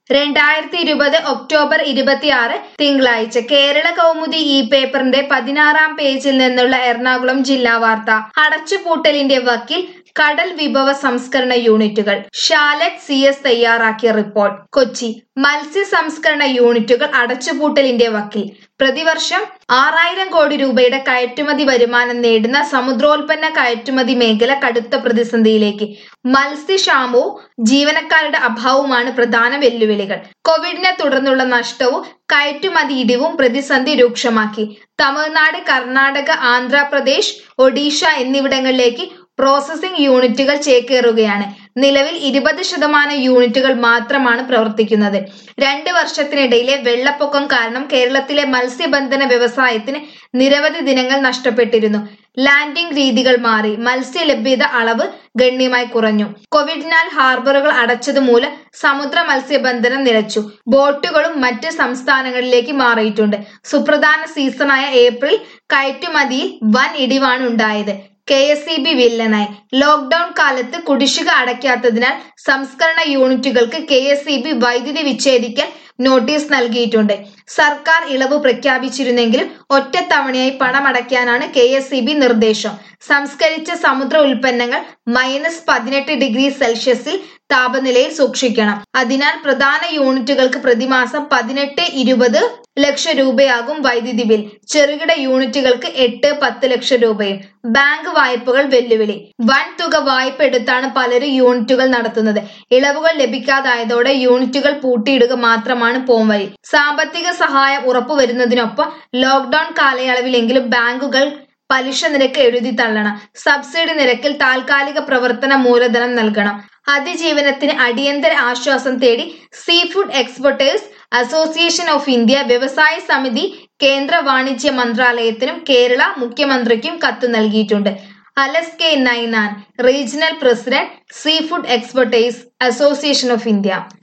രണ്ടായിരത്തി ഇരുപത് ഒക്ടോബർ ഇരുപത്തിയാറ് തിങ്കളാഴ്ച കേരള കൗമുദി ഈ പേപ്പറിന്റെ പതിനാറാം പേജിൽ നിന്നുള്ള എറണാകുളം ജില്ലാ വാർത്ത അടച്ചുപൂട്ടലിന്റെ വക്കിൽ കടൽ വിഭവ സംസ്കരണ യൂണിറ്റുകൾ ഷാലറ്റ് സി എസ് തയ്യാറാക്കിയ റിപ്പോർട്ട് കൊച്ചി മത്സ്യ സംസ്കരണ യൂണിറ്റുകൾ അടച്ചുപൂട്ടലിന്റെ വക്കിൽ പ്രതിവർഷം ആറായിരം കോടി രൂപയുടെ കയറ്റുമതി വരുമാനം നേടുന്ന സമുദ്രോൽപ്പന്ന കയറ്റുമതി മേഖല കടുത്ത പ്രതിസന്ധിയിലേക്ക് മത്സ്യക്ഷാമവും ജീവനക്കാരുടെ അഭാവവുമാണ് പ്രധാന വെല്ലുവിളികൾ കോവിഡിനെ തുടർന്നുള്ള നഷ്ടവും കയറ്റുമതി ഇടിവും പ്രതിസന്ധി രൂക്ഷമാക്കി തമിഴ്നാട് കർണാടക ആന്ധ്രാപ്രദേശ് ഒഡീഷ എന്നിവിടങ്ങളിലേക്ക് പ്രോസസ്സിംഗ് യൂണിറ്റുകൾ ചേക്കേറുകയാണ് നിലവിൽ ഇരുപത് ശതമാനം യൂണിറ്റുകൾ മാത്രമാണ് പ്രവർത്തിക്കുന്നത് രണ്ട് വർഷത്തിനിടയിലെ വെള്ളപ്പൊക്കം കാരണം കേരളത്തിലെ മത്സ്യബന്ധന വ്യവസായത്തിന് നിരവധി ദിനങ്ങൾ നഷ്ടപ്പെട്ടിരുന്നു ലാൻഡിംഗ് രീതികൾ മാറി മത്സ്യ ലഭ്യത അളവ് ഗണ്യമായി കുറഞ്ഞു കോവിഡിനാൽ ഹാർബറുകൾ അടച്ചതുമൂലം സമുദ്ര മത്സ്യബന്ധനം നിലച്ചു ബോട്ടുകളും മറ്റ് സംസ്ഥാനങ്ങളിലേക്ക് മാറിയിട്ടുണ്ട് സുപ്രധാന സീസണായ ഏപ്രിൽ കയറ്റുമതിയിൽ വൻ ഇടിവാണ് ഉണ്ടായത് കെ എസ് ഇ ബി വില്ലനായി ലോക്ഡൌൺ കാലത്ത് കുടിശ്ശിക അടയ്ക്കാത്തതിനാൽ സംസ്കരണ യൂണിറ്റുകൾക്ക് കെ എസ് ഇ ബി വൈദ്യുതി വിച്ഛേദിക്കൽ നോട്ടീസ് നൽകിയിട്ടുണ്ട് സർക്കാർ ഇളവ് പ്രഖ്യാപിച്ചിരുന്നെങ്കിലും ഒറ്റത്തവണയായി പണമടയ്ക്കാനാണ് കെ എസ് ഇ ബി നിർദ്ദേശം സംസ്കരിച്ച സമുദ്ര ഉൽപ്പന്നങ്ങൾ മൈനസ് പതിനെട്ട് ഡിഗ്രി സെൽഷ്യസിൽ താപനിലയിൽ സൂക്ഷിക്കണം അതിനാൽ പ്രധാന യൂണിറ്റുകൾക്ക് പ്രതിമാസം പതിനെട്ട് ഇരുപത് ലക്ഷം രൂപയാകും വൈദ്യുതി ബിൽ ചെറുകിട യൂണിറ്റുകൾക്ക് എട്ട് പത്ത് ലക്ഷം രൂപയും ബാങ്ക് വായ്പകൾ വെല്ലുവിളി വൻ തുക വായ്പ എടുത്താണ് പലരും യൂണിറ്റുകൾ നടത്തുന്നത് ഇളവുകൾ ലഭിക്കാതായതോടെ യൂണിറ്റുകൾ പൂട്ടിയിടുക മാത്രമാണ് പോംവഴി സാമ്പത്തിക സഹായം ഉറപ്പുവരുന്നതിനൊപ്പം ലോക്ഡൌൺ കാലയളവിലെങ്കിലും ബാങ്കുകൾ പലിശ നിരക്ക് എഴുതി തള്ളണം സബ്സിഡി നിരക്കിൽ താൽക്കാലിക പ്രവർത്തന മൂലധനം നൽകണം അതിജീവനത്തിന് അടിയന്തര ആശ്വാസം തേടി seafood exporters association of India വ്യവസായ സമിതി കേന്ദ്ര വാണിജ്യ മന്ത്രാലയത്തിനും കേരള മുഖ്യമന്ത്രിക്കും കത്ത് നൽകിയിട്ടുണ്ട് Alex K Ninan regional president seafood exporters association of India